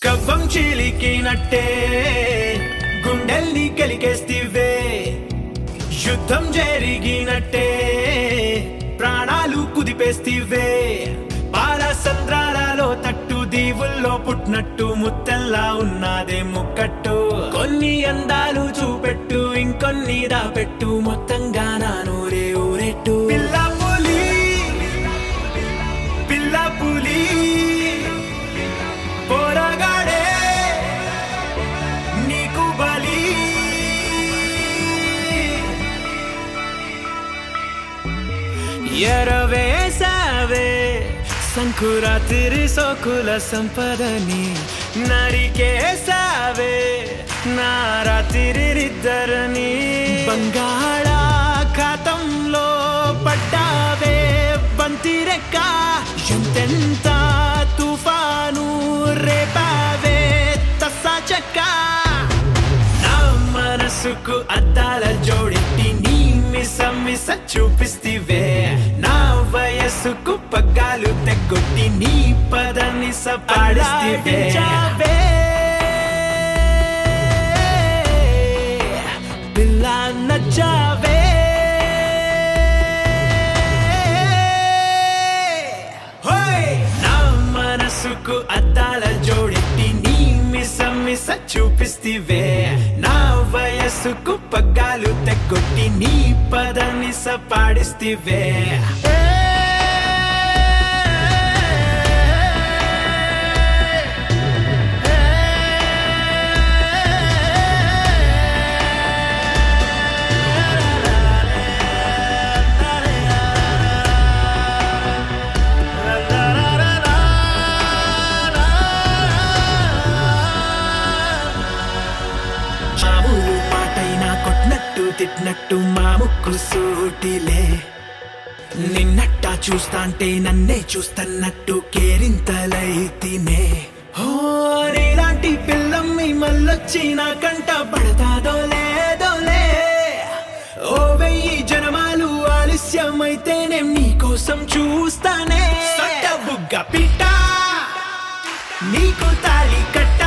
కవ్వం చీలికినట్టే గుండెల్ని కలిగేస్తివే యుద్ధం జరిగినట్టే ప్రాణాలు కుదిపేస్తివే పాల సంద్రాలలో తట్టు దీవుల్లో పుట్టినట్టు ముత్తెల్లా ఉన్నదే ముక్కట్టు కొన్ని అందాలు చూపెట్టు ఇంకొన్ని దాపెట్టు మొత్తంగా నా నూరే ఊరెట్టు పిల్ల పులి పిల్ల పులి పోరగాడే నీకు బలి ఎరవేసావే సంకురాతిరి సోకుల సంపదని నరికేసావే నారాతిరిద్దరని బంగాళాఖాతంలో పడ్డావే బంతిరెక్క ఎంతెంత తుఫాను రేపావే తస్సా చెక్క నా మనసుకు అద్దాల జోడెట్టి నీ మిస మిస చూపిస్తివే నా వయస్సుకు పగ్గాలు తెగొట్టి నీ పద నిస పాడిస్తివే పిల్ల నచ్చావే హోయ్! నా మనసుకు అద్దాల జోడెట్టి నీ మిస మిస చూపిస్తివే నా వయస్సుకు పగ్గాలు తెగొట్టి నీ పద నిస పాడిస్తివే మామూలు పాటైనా కొట్టినట్టు తిట్టినట్టు మా ముక్కు సూటిలే నిన్నట్టా చూస్తాంటే నన్నే చూస్తన్నట్టు కేరింతలైతినే హో నీలాంటి పిల్లమ్మి మళ్ళొచ్చి నా కంట పడతాదో లేదోలే ఓ వెయ్యి జనమాలు ఆలస్యమైతేనే నీకోసం చూస్తానే సొట్ట బుగ్గ పిట్ట నీకు తాళి కట్టా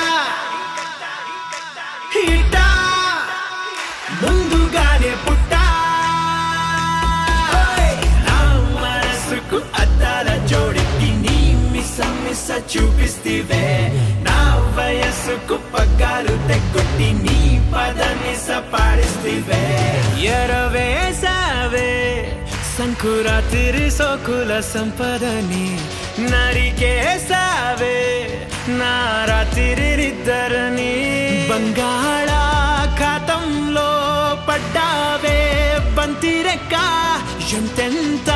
హిట ముందుగానే పుట్టా నా మనసుకు అద్దాల జోడెట్టి నీ మిస మిస చూపిస్తివే నా వయస్సుకు పగ్గాలు తెగొట్టి నీ పద నిస పాడిస్తివే ఎరవేసావే సంకురాతిరి సోకుల సంపదని నరికేసావే నారాతిరిద్దరని బంగాళాఖాతంలో పడ్డావే బంతిరెక్క ఎంతెంత